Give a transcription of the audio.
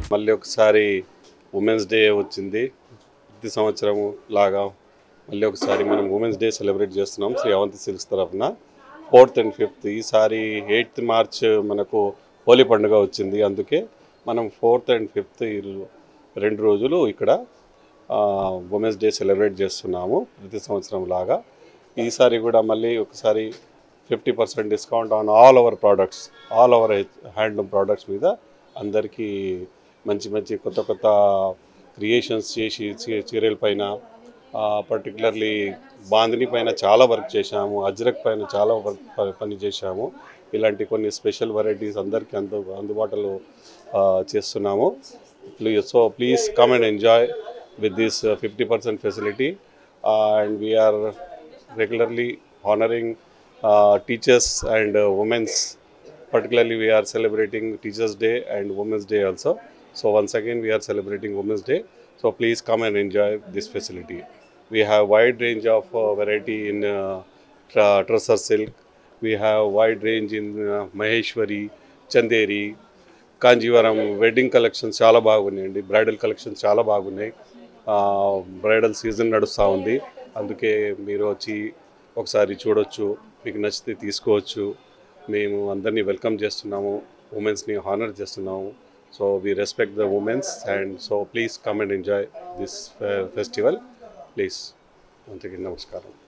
మళ్ళీ ఒకసారి women's day వచ్చింది ప్రతి సంవత్సరం లాగా మళ్ళీ ఒకసారి మనం ఉమెన్స్ డే సెలబ్రేట్ చేస్తున్నాం శ్రీ అవంతి సిల్క్స్ తరఫున ఫోర్త్ అండ్ ఫిఫ్త్ ఈసారి ఎయిత్ మార్చ్ మనకు హోలీ పండుగ వచ్చింది అందుకే మనం ఫోర్త్ అండ్ ఫిఫ్త్ రెండు రోజులు ఇక్కడ ఉమెన్స్ డే సెలబ్రేట్ చేస్తున్నాము ప్రతి సంవత్సరం లాగా ఈసారి కూడా మళ్ళీ ఒకసారి fifty percent discount on all our products all our handloom products మీద అందరికీ మంచి మంచి కొత్త కొత్త క్రియేషన్స్ చేసి చీ- చీరల పైన పర్టికులర్లీ బాందిని పైన చాలా వర్క్ చేశాము అజ్రక్ పైన చాలా వర్క్ ప- పని చేశాము ఇలాంటి కొన్ని స్పెషల్ వెరైటీస్ అందరికీ అందు అందుబాటులో ఆ, చేస్తున్నాము please so please come and enjoy with this fifty percent facility and we are regularly honoring uh, teachers and uh, women's particularly we are celebrating teachers day and women's day also so once again we are celebrating women's day so please come and enjoy this facility we have wide range of uh, variety in uh, tra- trusser silk we have wide range in uh, maheshwari chanderi Kanjeevaram wedding collections చాలా బాగున్నాయండి bridal collections చాలా బాగున్నాయి bridal season నడుస్తూ ఉంది అందుకే మీరు వచ్చి ఒకసారి చూడొచ్చు మీకు నచ్చితే తీసుకోవచ్చు మేము అందరినీ వెల్కమ్ చేస్తున్నాము ఉమెన్స్ని హానర్ చేస్తున్నాము so we respect the women's and so please come and enjoy this festival please అంతకి నమస్కారం